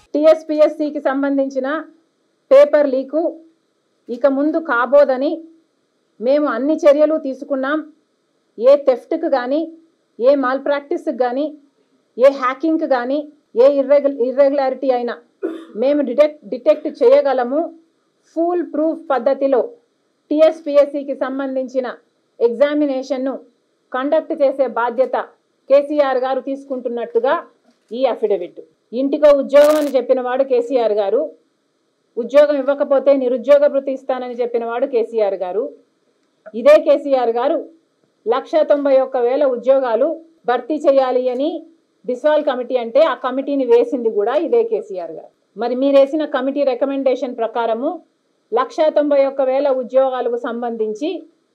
టిఎస్పిఎస్సికి సంబంధించిన paper leak ఇక ముందు కాబోదని మేము అన్ని చర్యలు తీసుకున్నాం ఏ థెఫ్ట్కి కానీ ఏ మాల్ ప్రాక్టీస్కి కానీ ఏ హ్యాకింగ్కి కానీ ఏ ఇర్రెగ్యుల ఇర్రెగ్యులారిటీ అయినా మేము డిటెక్ట్ డిటెక్ట్ చేయగలము ఫుల్ ప్రూఫ్ పద్ధతిలో టిఎస్పిఎస్సికి సంబంధించిన ఎగ్జామినేషన్ను కండక్ట్ చేసే బాధ్యత కేసీఆర్ గారు తీసుకుంటున్నట్టుగా ఈ అఫిడవిట్ ఇంటికో ఉద్యోగం అని చెప్పిన వాడు కేసీఆర్ గారు ఉద్యోగం ఇవ్వకపోతే నిరుద్యోగ భృతి ఇస్తానని చెప్పిన వాడు కేసీఆర్ గారు ఇదే కేసీఆర్ గారు లక్ష తొంభై ఒక్క వేల ఉద్యోగాలు భర్తీ చేయాలి అని బిస్వాల్ కమిటీ అంటే ఆ కమిటీని వేసింది కూడా ఇదే కేసీఆర్ గారు మరి మీరు వేసిన కమిటీ రికమెండేషన్ ప్రకారము లక్ష తొంభై ఒక్క వేల ఉద్యోగాలకు సంబంధించి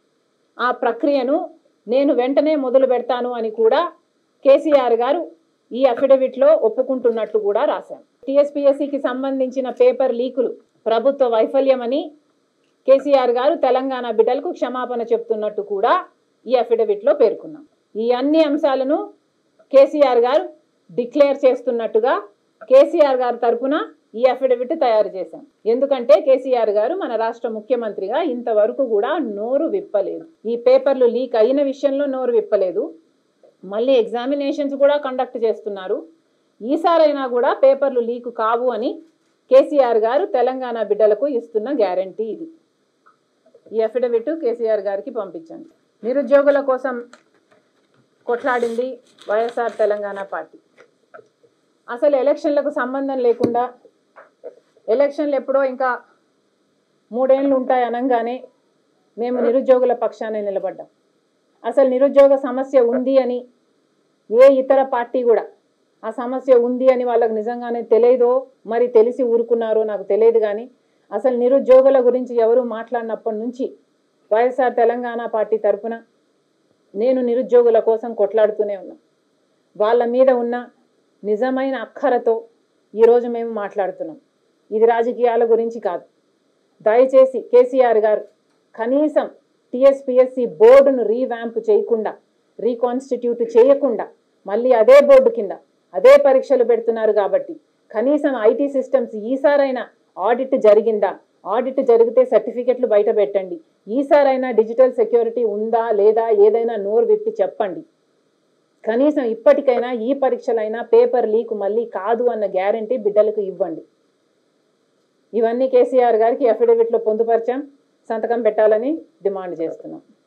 ఆ ప్రక్రియను నేను వెంటనే మొదలు పెడతాను అని కూడా కేసీఆర్ గారు ఈ అఫిడవిట్లో ఒప్పుకుంటున్నట్టు కూడా రాశాను టీఎస్పీఎస్సికి సంబంధించిన పేపర్ లీకులు ప్రభుత్వ వైఫల్యమని కేసీఆర్ గారు తెలంగాణ బిడ్డలకు క్షమాపణ చెప్తున్నట్టు కూడా ఈ అఫిడవిట్లో పేర్కొన్నాం ఈ అన్ని అంశాలను కేసీఆర్ గారు డిక్లేర్ చేస్తున్నట్టుగా కేసీఆర్ గారి తరపున ఈ అఫిడవిట్ తయారు చేశాం ఎందుకంటే కేసీఆర్ గారు మన రాష్ట్ర ముఖ్యమంత్రిగా ఇంతవరకు కూడా నోరు విప్పలేదు ఈ పేపర్లు లీక్ అయిన విషయంలో నోరు విప్పలేదు మళ్ళీ ఎగ్జామినేషన్స్ కూడా కండక్ట్ చేస్తున్నారు ఈసారైనా కూడా పేపర్లు లీక్ కావు అని కేసీఆర్ గారు తెలంగాణ బిడ్డలకు ఇస్తున్న గ్యారంటీ ఇది ఈ అఫిడవిట్ కేసీఆర్ గారికి పంపించండి నిరుద్యోగుల కోసం కొట్లాడింది వైఎస్ఆర్ తెలంగాణ పార్టీ అసలు ఎలక్షన్లకు సంబంధం లేకుండా ఎలక్షన్లు ఎప్పుడో ఇంకా మూడేళ్ళు ఉంటాయి అనగానే మేము నిరుద్యోగుల పక్షానే నిలబడ్డాం అసలు నిరుద్యోగ సమస్య ఉంది అని ఏ ఇతర పార్టీ కూడా ఆ సమస్య ఉంది అని వాళ్ళకు నిజంగానే తెలియదో మరి తెలిసి ఊరుకున్నారో నాకు తెలియదు కానీ అసలు నిరుద్యోగుల గురించి ఎవరు మాట్లాడినప్పటి నుంచి వైఎస్ఆర్ తెలంగాణ పార్టీ తరఫున నేను నిరుద్యోగుల కోసం కొట్లాడుతూనే ఉన్నా వాళ్ళ మీద ఉన్న నిజమైన అక్కరతో ఈరోజు మేము మాట్లాడుతున్నాం ఇది రాజకీయాల గురించి కాదు దయచేసి కేసీఆర్ గారు కనీసం టిఎస్పిఎస్సి బోర్డును రీవ్యాంప్ చేయకుండా రీకాన్స్టిట్యూట్ చేయకుండా మళ్ళీ అదే బోర్డు కింద అదే పరీక్షలు పెడుతున్నారు కాబట్టి కనీసం ఐటీ సిస్టమ్స్ ఈసారైనా ఆడిట్ జరిగిందా ఆడిట్ జరిగితే సర్టిఫికెట్లు బయట పెట్టండి ఈసారైనా డిజిటల్ సెక్యూరిటీ ఉందా లేదా ఏదైనా నోరు విప్పి చెప్పండి కనీసం ఇప్పటికైనా ఈ పరీక్షలైనా పేపర్ లీక్ మళ్ళీ కాదు అన్న గ్యారంటీ బిడ్డలకు ఇవ్వండి ఇవన్నీ కేసీఆర్ గారికి అఫిడవిట్లో పొందుపరిచాం సంతకం పెట్టాలని డిమాండ్ చేస్తున్నాం